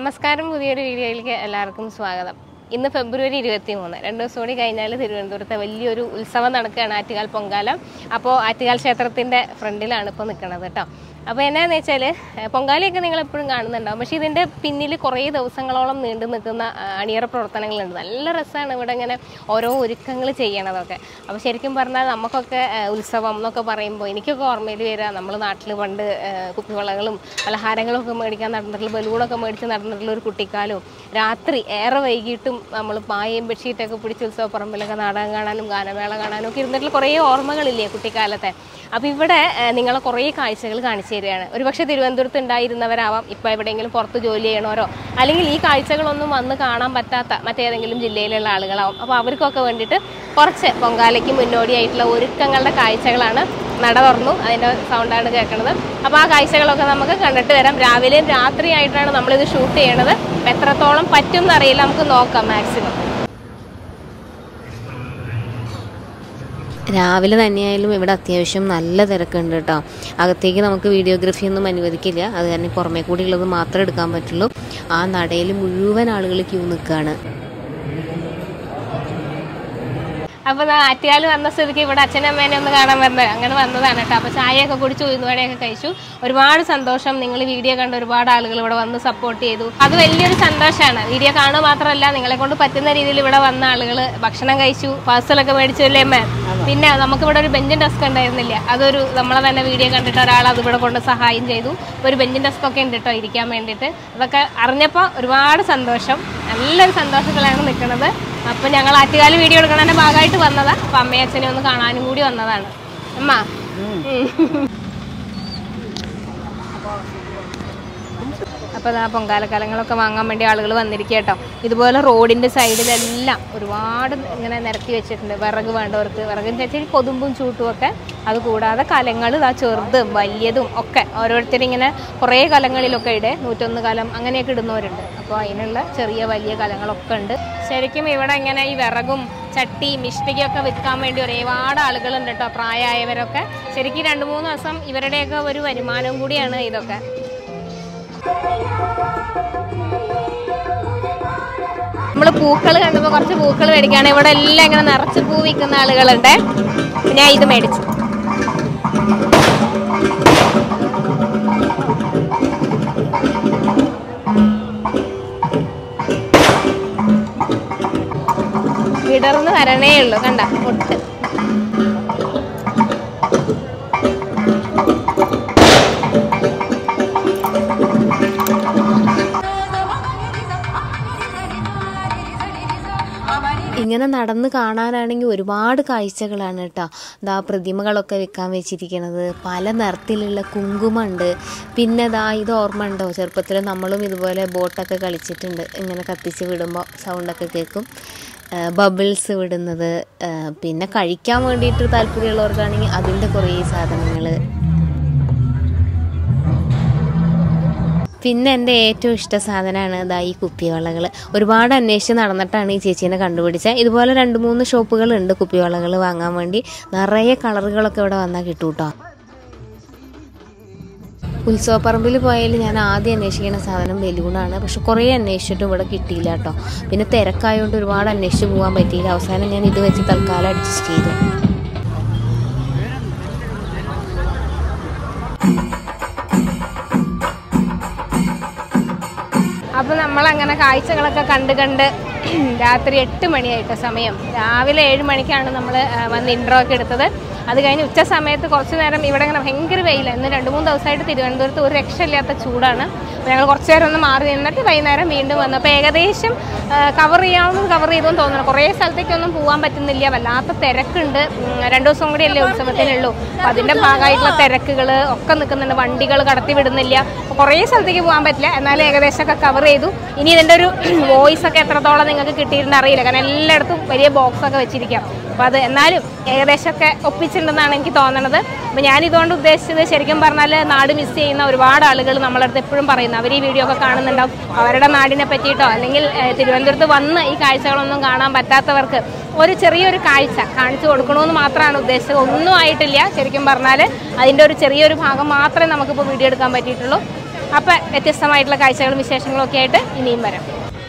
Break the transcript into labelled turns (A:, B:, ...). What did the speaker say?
A: നമസ്കാരം പുതിയൊരു വീഡിയോയിലേക്ക് എല്ലാവർക്കും സ്വാഗതം ഇന്ന് ഫെബ്രുവരി ഇരുപത്തി മൂന്ന് രണ്ട് ദിവസം കൂടി കഴിഞ്ഞാൽ തിരുവനന്തപുരത്തെ വലിയൊരു ഉത്സവം നടക്കുകയാണ് ആറ്റുകാൽ പൊങ്കാല അപ്പോൾ ആറ്റുകാൽ ക്ഷേത്രത്തിൻ്റെ ഫ്രണ്ടിലാണ് ഇപ്പോൾ നിൽക്കുന്നത് കേട്ടോ അപ്പോൾ എന്നാന്ന് വെച്ചാൽ പൊങ്കാലയൊക്കെ നിങ്ങൾ എപ്പോഴും കാണുന്നുണ്ടാവും പക്ഷേ ഇതിൻ്റെ പിന്നിൽ കുറേ ദിവസങ്ങളോളം നീണ്ടു നിൽക്കുന്ന ആ, അണിയറ പ്രവർത്തനങ്ങളുണ്ട് നല്ല രസമാണ് ഇവിടെ ഇങ്ങനെ ഓരോ ഒരുക്കങ്ങൾ ചെയ്യണതൊക്കെ അപ്പോൾ ശരിക്കും പറഞ്ഞാൽ നമുക്കൊക്കെ ആ, ഉത്സവം എന്നൊക്കെ പറയുമ്പോൾ എനിക്കൊക്കെ ഓർമ്മയിൽ വരിക നമ്മൾ നാട്ടിൽ പണ്ട് ആ, കുപ്പിവളകളും പലഹാരങ്ങളും ഒക്കെ മേടിക്കാൻ നടന്നിട്ടുള്ള ബലൂണൊക്കെ മേടിച്ച് നടന്നിട്ടുള്ള ഒരു കുട്ടിക്കാലവും രാത്രി ഏറെ വൈകിട്ടും നമ്മൾ പായയും ബെഡ്ഷീറ്റൊക്കെ പിടിച്ച് ഉത്സവ പറമ്പിലൊക്കെ നാടകം കാണാനും ഗാനമേള കാണാനും ഒക്കെ ഇരുന്നിട്ടുള്ള കുറേ ഓർമ്മകളില്ലേ കുട്ടിക്കാലത്തെ അപ്പോൾ ഇവിടെ ആ, നിങ്ങളെ കുറേ കാഴ്ചകൾ കാണിച്ചു തരികയാണ് ഒരുപക്ഷെ തിരുവനന്തപുരത്ത് ഉണ്ടായിരുന്നവരാവാം ഇപ്പോൾ എവിടെയെങ്കിലും പുറത്ത് ജോലി ചെയ്യണവരോ അല്ലെങ്കിൽ ഈ കാഴ്ചകളൊന്നും വന്ന് കാണാൻ പറ്റാത്ത മറ്റേതെങ്കിലും ജില്ലയിലുള്ള ആളുകളാവും അപ്പോൾ അവർക്കൊക്കെ വേണ്ടിയിട്ട് കുറച്ച് പൊങ്കാലയ്ക്ക് മുന്നോടിയായിട്ടുള്ള ഒരുക്കങ്ങളുടെ കാഴ്ചകളാണ് നട തുറന്നു അതിൻ്റെ സൗണ്ടാണ് കേൾക്കുന്നത് അപ്പോൾ ആ കാഴ്ചകളൊക്കെ നമുക്ക് കണ്ടിട്ട് വരാം രാവിലെയും രാത്രിയായിട്ടാണ് നമ്മളിത് ഷൂട്ട് ചെയ്യണത് അപ്പോൾ എത്രത്തോളം പറ്റും എന്നറിയില്ല നമുക്ക് നോക്കാം മാക്സിമം
B: രാവിലെ തന്നെയായാലും ഇവിടെ അത്യാവശ്യം നല്ല തിരക്കുണ്ട് കേട്ടോ അകത്തേക്ക് നമുക്ക് വീഡിയോഗ്രഫി ഒന്നും അനുവദിക്കില്ല അത് കാരണം പുറമേ കൂടി ഉള്ളത് മാത്രമേ എടുക്കാൻ പറ്റുള്ളൂ ആ നടയിൽ മുഴുവൻ ആളുകൾ ക്യൂ നിൽക്കുകയാണ്
A: അപ്പോൾ ആറ്റുകാൽ വന്ന സ്ഥിതിക്ക് ഇവിടെ അച്ഛനും അമ്മേനെ ഒന്ന് കാണാൻ വരുന്നത് അങ്ങനെ വന്നതാണ് കേട്ടോ അപ്പോൾ ചായയൊക്കെ കുടിച്ച് ഉഴുന്നുവടയൊക്കെ കഴിച്ചു ഒരുപാട് സന്തോഷം നിങ്ങൾ വീഡിയോ കണ്ട് ഒരുപാട് ആളുകൾ ഇവിടെ വന്ന് സപ്പോർട്ട് ചെയ്തു അത് വലിയൊരു സന്തോഷമാണ് വീഡിയോ കാണുക മാത്രമല്ല നിങ്ങളെ കൊണ്ട് പറ്റുന്ന രീതിയിൽ ഇവിടെ വന്ന ആളുകൾ ഭക്ഷണം കഴിച്ചു പാഴ്സലൊക്കെ മേടിച്ചു അല്ലേ അമ്മ പിന്നെ നമുക്കിവിടെ ഒരു ബെഞ്ചും ഡെസ്ക് ഉണ്ടായിരുന്നില്ല അതൊരു നമ്മളെ തന്നെ വീഡിയോ കണ്ടിട്ട് ഒരാൾ അത് ഇവിടെ കൊണ്ട് സഹായം ചെയ്തു ഒരു ബെഞ്ചും ഡെസ്ക് ഒക്കെ ഉണ്ട് കേട്ടോ ഇരിക്കാൻ വേണ്ടിയിട്ട് അതൊക്കെ അറിഞ്ഞപ്പോൾ ഒരുപാട് സന്തോഷം നല്ലൊരു സന്തോഷത്തിലാണ് നിൽക്കുന്നത് അപ്പം ഞങ്ങൾ ആറ്റുകാല് വീഡിയോ എടുക്കണതിൻ്റെ ഭാഗമായിട്ട് വന്നതാ അപ്പം അമ്മയും അച്ഛനെ ഒന്ന് കാണാനും കൂടി വന്നതാണ് അമ്മ ഉം. അപ്പോൾ ആ പൊങ്കാലക്കലങ്ങളൊക്കെ വാങ്ങാൻ വേണ്ടി ആളുകൾ വന്നിരിക്കുക കേട്ടോ ഇതുപോലെ റോഡിൻ്റെ സൈഡിലെല്ലാം ഒരുപാട് ഇങ്ങനെ നിരത്തി വെച്ചിട്ടുണ്ട് വിറക് വേണ്ടവർക്ക് വിറകിന് വെച്ചാൽ കൊതുമ്പും ചൂട്ടും ഒക്കെ അത് കൂടാതെ കലങ്ങൾ ഇതാ ചെറുതും വലിയതും ഒക്കെ ഓരോരുത്തരും ഇങ്ങനെ കുറേ കലങ്ങളിലൊക്കെ ഇടേ നൂറ്റൊന്ന് കലം അങ്ങനെയൊക്കെ ഇടുന്നവരുണ്ട് അപ്പോൾ അതിനുള്ള ചെറിയ വലിയ കലങ്ങളൊക്കെ ഉണ്ട് ശരിക്കും ഇവിടെ ഇങ്ങനെ ഈ വിറകും ചട്ടി മിഷ്ടികൊക്കെ വിൽക്കാൻ വേണ്ടി ഒരുപാട് ആളുകളുണ്ട് കേട്ടോ പ്രായമായവരൊക്കെ ശരിക്കും രണ്ട് മൂന്ന് ദിവസം ഇവരുടെയൊക്കെ ഒരു വരുമാനം കൂടിയാണ് ഇതൊക്കെ നമ്മൾ പൂക്കൾ കണ്ടപ്പോൾ കുറച്ച് പൂക്കൾ മേടിക്കാണ് ഇവിടെ എല്ലാം ഇങ്ങനെ നിറച്ച് പൂ വിൽക്കുന്ന ആളുകളുണ്ട് ഞാൻ ഇത് മേടിച്ചു വിടർന്ന് വരണേ ഉള്ളൂ കണ്ട ഒട്ട്
B: ഇങ്ങനെ നടന്ന് കാണാനാണെങ്കിൽ ഒരുപാട് കാഴ്ചകളാണ് കേട്ടോ ദാ പ്രതിമകളൊക്കെ വെക്കാൻ വെച്ചിരിക്കുന്നത് പല നിറത്തിലുള്ള കുങ്കുമുണ്ട് പിന്നെ ദാ ഇത് ഓർമ്മ ഉണ്ടോ ചെറുപ്പത്തിൽ നമ്മളും ഇതുപോലെ ബോട്ടൊക്കെ കളിച്ചിട്ടുണ്ട് ഇങ്ങനെ കത്തിച്ച് വിടുമ്പോൾ സൗണ്ടൊക്കെ കേൾക്കും ബബിൾസ് വിടുന്നത് ആ, പിന്നെ കഴിക്കാൻ വേണ്ടിയിട്ട് താല്പര്യമുള്ളവർക്കാണെങ്കിൽ അതിൻ്റെ കുറേ സാധനങ്ങൾ പിന്നെ എൻ്റെ ഏറ്റവും ഇഷ്ട സാധനമാണ് ഇതാ ഈ കുപ്പിവളകൾ ഒരുപാട് അന്വേഷിച്ച് നടന്നിട്ടാണ് ഈ ചേച്ചീനെ കണ്ടുപിടിച്ചത് ഇതുപോലെ രണ്ട് മൂന്ന് ഷോപ്പുകളുണ്ട് കുപ്പിവളകൾ വാങ്ങാൻ വേണ്ടി നിറയെ കളറുകളൊക്കെ ഇവിടെ വന്നാൽ കിട്ടും കേട്ടോ ഉത്സവപ്പറമ്പിൽ പോയാൽ ഞാൻ ആദ്യം അന്വേഷിക്കുന്ന സാധനം ബലൂണാണ് പക്ഷെ കുറേ അന്വേഷിച്ചിട്ടും ഇവിടെ കിട്ടിയില്ല കേട്ടോ പിന്നെ തിരക്കായതുകൊണ്ട് ഒരുപാട് അന്വേഷിച്ച് പോകാൻ പറ്റിയില്ല അവസാനം ഞാൻ ഇത് വെച്ച് തൽക്കാലം അഡ്ജസ്റ്റ് ചെയ്തു
A: അപ്പോൾ നമ്മളങ്ങനെ കാഴ്ചകളൊക്കെ കണ്ട് കണ്ട് രാത്രി എട്ട് മണിയായിട്ട് സമയം രാവിലെ ഏഴ് മണിക്കാണ് നമ്മൾ വന്ന് ഇൻട്രോ ഒക്കെ എടുത്തത് അത് കഴിഞ്ഞ് ഉച്ച സമയത്ത് കുറച്ച് നേരം ഇവിടെ ഇങ്ങനെ ഭയങ്കര വെയിലാണ് ഇന്ന് രണ്ട് മൂന്ന് ദിവസമായിട്ട് തിരുവനന്തപുരത്ത് ഒരു രക്ഷയില്ലാത്ത ചൂടാണ് അപ്പോൾ ഞങ്ങൾ കുറച്ച് നേരം ഒന്ന് മാറി നിന്നിട്ട് വൈകുന്നേരം വീണ്ടും വന്നു അപ്പോൾ ഏകദേശം കവർ ചെയ്യാവുന്നത് കവർ ചെയ്തെന്ന് തോന്നുന്നു കുറേ സ്ഥലത്തേക്കൊന്നും പോകാൻ പറ്റുന്നില്ല വല്ലാത്ത തിരക്കുണ്ട് ഉം, രണ്ട് ദിവസം കൂടി അല്ലേ ഉത്സവത്തിനുള്ളൂ അപ്പോൾ അതിൻ്റെ ഭാഗമായിട്ടുള്ള തിരക്കുകൾ ഒക്കെ നിൽക്കുന്നുണ്ട് വണ്ടികൾ കടത്തി വിടുന്നില്ല അപ്പോൾ കുറേ സ്ഥലത്തേക്ക് പോകാൻ പറ്റില്ല എന്നാലും ഏകദേശമൊക്കെ കവർ ചെയ്തു ഇനി ഇതിൻ്റെ ഒരു വോയിസ് ഒക്കെ എത്രത്തോളം നിങ്ങൾക്ക് കിട്ടിയിട്ടുണ്ട് അറിയില്ല കാരണം എല്ലായിടത്തും വലിയ ബോക്സ് ഒക്കെ വെച്ചിരിക്കാം അപ്പോൾ അത് എന്നാലും ഏകദേശമൊക്കെ ഒപ്പിച്ചിട്ടുണ്ടെന്നാണ് എനിക്ക് തോന്നണത് അപ്പോൾ ഞാൻ ഇതുകൊണ്ട് ഉദ്ദേശിച്ചത് ശരിക്കും പറഞ്ഞാൽ നാട് മിസ് ചെയ്യുന്ന ഒരുപാട് ആളുകൾ നമ്മളടുത്ത് എപ്പോഴും പറയുന്നു അവർ ഈ വീഡിയോ ഒക്കെ കാണുന്നുണ്ടാവും അവരുടെ നാടിനെ പറ്റിയിട്ടോ അല്ലെങ്കിൽ ഏഹ്, തിരുവനന്തപുരത്ത് വന്ന് ഈ കാഴ്ചകളൊന്നും കാണാൻ പറ്റാത്തവർക്ക് ഒരു ചെറിയൊരു കാഴ്ച കാണിച്ചു കൊടുക്കണമെന്ന് മാത്രമാണ് ഉദ്ദേശിച്ചത് ഒന്നും ആയിട്ടില്ല ശരിക്കും പറഞ്ഞാൽ അതിൻ്റെ ഒരു ചെറിയൊരു ഭാഗം മാത്രമേ നമുക്കിപ്പോൾ വീഡിയോ എടുക്കാൻ പറ്റിയിട്ടുള്ളൂ അപ്പം വ്യത്യസ്തമായിട്ടുള്ള കാഴ്ചകളും വിശേഷങ്ങളും ഒക്കെ ആയിട്ട് ഇനിയും വരാം